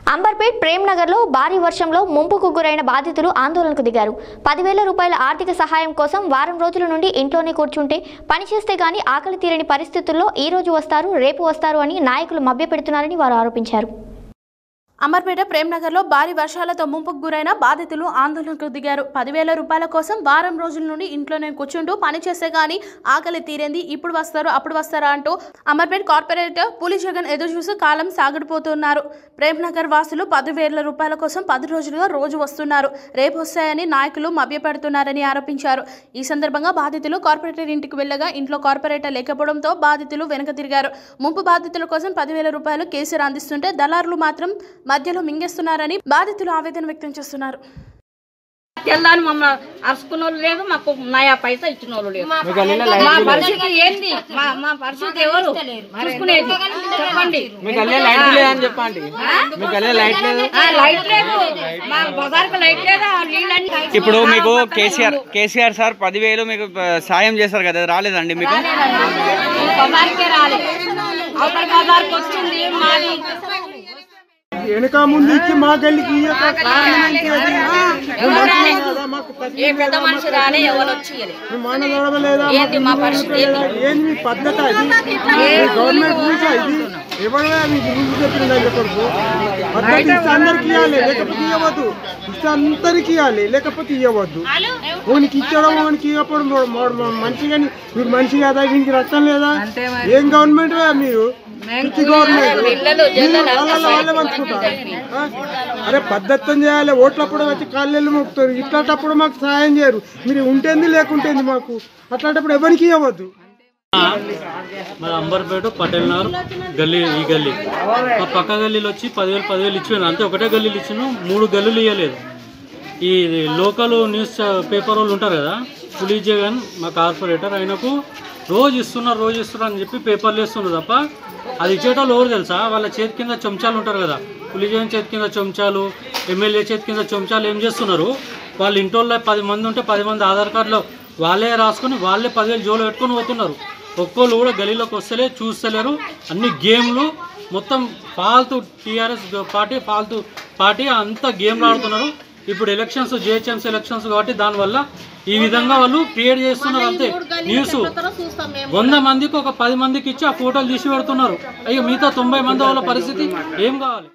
అంబర్పేట్ ప్రేమ్ నగర్లో భారీ వర్షంలో ముంపుకు గురైన బాధితులు ఆందోళనకు దిగారు పదివేల రూపాయల ఆర్థిక సహాయం కోసం వారం రోజుల నుండి ఇంట్లోనే కూర్చుంటే పనిచేస్తే గానీ ఆకలి తీరని పరిస్థితుల్లో ఈ రోజు వస్తారు రేపు వస్తారు అని నాయకులు మభ్యపెడుతున్నారని వారు ఆరోపించారు అమర్పేట ప్రేమ్నగర్లో భారీ వర్షాలతో ముంపుకు గురైన బాధితులు ఆందోళనకు దిగారు పదివేల రూపాయల కోసం వారం రోజుల నుండి ఇంట్లోనే కూర్చుంటూ పని చేస్తే గానీ ఆకలి తీరేంది ఇప్పుడు వస్తారు అప్పుడు వస్తారా అంటూ అమర్పేట్ కార్పొరేటర్ పులి జగన్ ఎదురు చూసి కాలం సాగడిపోతున్నారు ప్రేమ్నగర్ వాసులు పదివేల రూపాయల కోసం పది రోజులుగా రోజు వస్తున్నారు రేపు వస్తాయని నాయకులు మభ్యపెడుతున్నారని ఆరోపించారు ఈ సందర్భంగా బాధితులు కార్పొరేటర్ ఇంటికి వెళ్ళగా ఇంట్లో కార్పొరేటర్ లేకపోవడంతో బాధితులు వెనక తిరిగారు ముంపు బాధితుల కోసం పదివేల రూపాయలు కేసీఆర్ అందిస్తుంటే దళారులు మాత్రం మధ్యలో మింగేస్తున్నారని బాధితులు ఆవేదన వ్యక్తం చేస్తున్నారు తెల్లని మమ్మల్ని అరుచుకున్న వాళ్ళు లేదు మాకు నయా పైసా ఇచ్చిన వాళ్ళు లేదు మా పరిస్థితి ఏంది మా మా పరిస్థితి ఎవరు చూసుకునేది చెప్పండి మీకు అల్లే లైట్ లేదని చెప్పండి మీకు అల్లే లైట్ లేదు ఆ, లైట్ లేదు మా బజార్కి లైట్ లేదు ఆ నీళ్ళని ఇప్పుడు మీకు కేసీఆర్ కేసీఆర్ సార్ పదివేలు మీకు ఆ, సాయం చేశారు కదా రాలేదండి మీకు బజార్కే రాలేదు అవతల బజార్కి వచ్చింది మాది వెనక ముందు ఇచ్చి మా గల్లికి ఇయ్యక కారణం ఏంటి అది? మేము మంచిగా కదా, మాకు తగ్గి- ఏ పెద్ద మనిషి రాలే ఎవరు వచ్చి మేము మాన నడవలేదా? ఏంది మా పరిస్థితి ఏంది? ఏంది మీ పద్ధత ఇది మీ గవర్నమెంట్ రూల్సా ఇది ఎవరైనా మీకు రూల్స్ చెప్పిందని చెప్పడు పద్ధతి ఇస్తే అందరికి ఇవ్వాలి లేకపోతే ఇవ్వద్దు ఇస్తే అందరికి ఇవ్వాలి లేకపోతే ఇవ్వద్దు ఓనికి ఇచ్చడం ఓనికి ఇవ్వకపోవడం మో- మో- మో- మనిషి కానీ మీరు మనిషి కదా వీనికి రక్తం లేదా ఏం గవర్నమెంట్ మీరు పిచ్చి గవర్నమెంట్ మీరు వాళ్ళ వాళ్ళే పంచుకుంటారు ఆ? అరే పద్ధతితో చేయాలి ఓట్లప్పుడు వచ్చి కాళ్ళు మొక్కుతారు ఇట్లాంటప్పుడు మాకు సహాయం చేయరు మీరు ఉంటేంది లేకుంటేంది మాకు అట్లాంటప్పుడు ఎవరికి ఇవ్వద్దు మన అంబర్పేట పటేల్ నగర్ గల్లీ ఈ గల్లీ ఆ పక్క గల్లీలు వచ్చి పదివేలు పదివేలు ఇచ్చాను అంతే ఒకటే గల్లీలు ఇచ్చాను మూడు గల్లీలు ఇవ్వలేదు ఈ లోకల్ న్యూస్ పేపర్ వాళ్ళు ఉంటారు కదా పులి జగన్ మా కార్పొరేటర్ ఆయనకు రోజు ఇస్తున్నారు రోజు ఇస్తున్నారు అని చెప్పి పేపర్లు వేస్తున్నారు తప్ప అది ఇచ్చేటోళ్ళు ఎవరు తెలుసా వాళ్ళ చేతి కింద చెంచాలు ఉంటారు కదా పులి జగన్ చేతి కింద చెంచాలు ఎమ్మెల్యే చేతి కింద చెంచాలు ఏం చేస్తున్నారు వాళ్ళ ఇంటోళ్ళ పది మంది ఉంటే పది మంది ఆధార్ కార్డులో వాళ్ళే రాసుకొని వాళ్ళే పదివేలు జోలు పెట్టుకొని పోతున్నారు ఒక్కోళ్ళు కూడా గలీలోకి వస్తలే చూస్తలేరు అన్ని గేమ్లు మొత్తం ఫాల్తూ టీఆర్ఎస్ పార్టీ ఫాల్తూ పార్టీ అంతా గేమ్లు ఆడుతున్నారు ఇప్పుడు ఎలక్షన్స్ జిహెచ్ఎంసీ ఎలక్షన్స్ కాబట్టి దానివల్ల ఈ విధంగా వాళ్ళు క్రియేట్ చేస్తున్నారు అంతే న్యూస్ వంద మందికి ఒక పది మందికి ఇచ్చి ఆ ఫోటోలు తీసి పెడుతున్నారు అయ్యో మిగతా తొంభై మంది వాళ్ళ పరిస్థితి ఏం కావాలి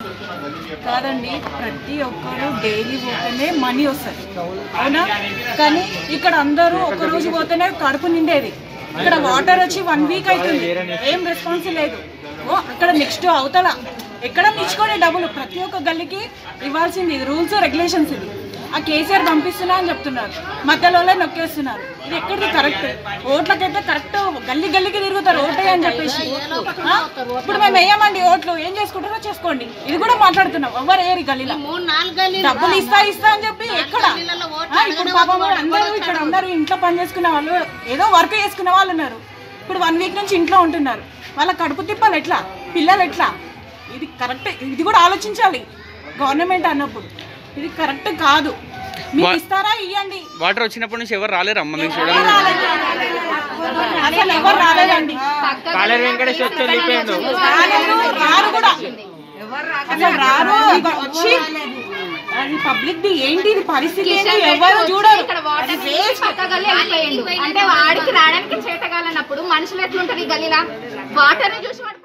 కాదండి ప్రతి ఒక్కరు డైలీ పోతేనే మనీ వస్తుంది అవునా కానీ ఇక్కడ అందరూ ఒక రోజు పోతేనే కడుపు నిండేది ఇక్కడ వాటర్ వచ్చి వన్ వీక్ అవుతుంది ఏం రెస్పాన్స్ లేదు ఓ అక్కడ నెక్స్ట్ అవతల ఎక్కడ నిచ్చుకొని డబ్బులు ప్రతి ఒక్క గల్లీకి ఇవ్వాల్సింది ఇది రూల్స్ రెగ్యులేషన్స్ ఇది ఆ కేసీఆర్ పంపిస్తున్నా అని చెప్తున్నారు మధ్యలో నొక్కేస్తున్నారు ఇది ఎక్కడిది కరెక్ట్ ఓట్లకైతే కరెక్ట్ గల్లీ గల్లీకి తిరుగుతారు ఓటే అని చెప్పేసి ఆ? ఇప్పుడు మేము వేయమండి ఓట్లు ఏం చేసుకుంటారో చేసుకోండి ఇది కూడా మాట్లాడుతున్నాం ఎవరు ఏరి గల్లీలో డబ్బులు ఇస్తా ఇస్తా అని చెప్పి ఎక్కడ ఆ, ఇప్పుడు పాపం అందరూ ఇక్కడ అందరూ ఇంట్లో పని చేసుకునే వాళ్ళు ఏదో వర్క్ చేసుకునే వాళ్ళు ఉన్నారు ఇప్పుడు వన్ వీక్ నుంచి ఇంట్లో ఉంటున్నారు వాళ్ళ కడుపు తిప్పాలి ఎట్లా పిల్లలు ఎట్లా ఇది కరెక్ట్ ఇది కూడా ఆలోచించాలి గవర్నమెంట్ అన్నప్పుడు ఇది కరెక్ట్ కాదు మీరు ఇస్తారా ఇవ్వండి వాటర్ వచ్చినప్పటి నుంచి ఎవరు రాలేరు అమ్మ మీకు చూడండి అసలు ఎవరు రాలేదండి కాలేరు వెంకటేష్ వచ్చి వెళ్ళిపోయిండు రాలేదు, రారు కూడా అసలు రారు ఇక వచ్చి అది పబ్లిక్ ది ఏంటి ఇది పరిస్థితి ఏంటి ఎవరు చూడరు అది waste. పక్క గల్లీ వెళ్ళిపోయిండు అంటే వాడికి రావడానికి చేతగాలన్నప్పుడు మనుషులు ఎట్లుంటారు ఈ గల్లీలా వాటర్ చూసి వాడు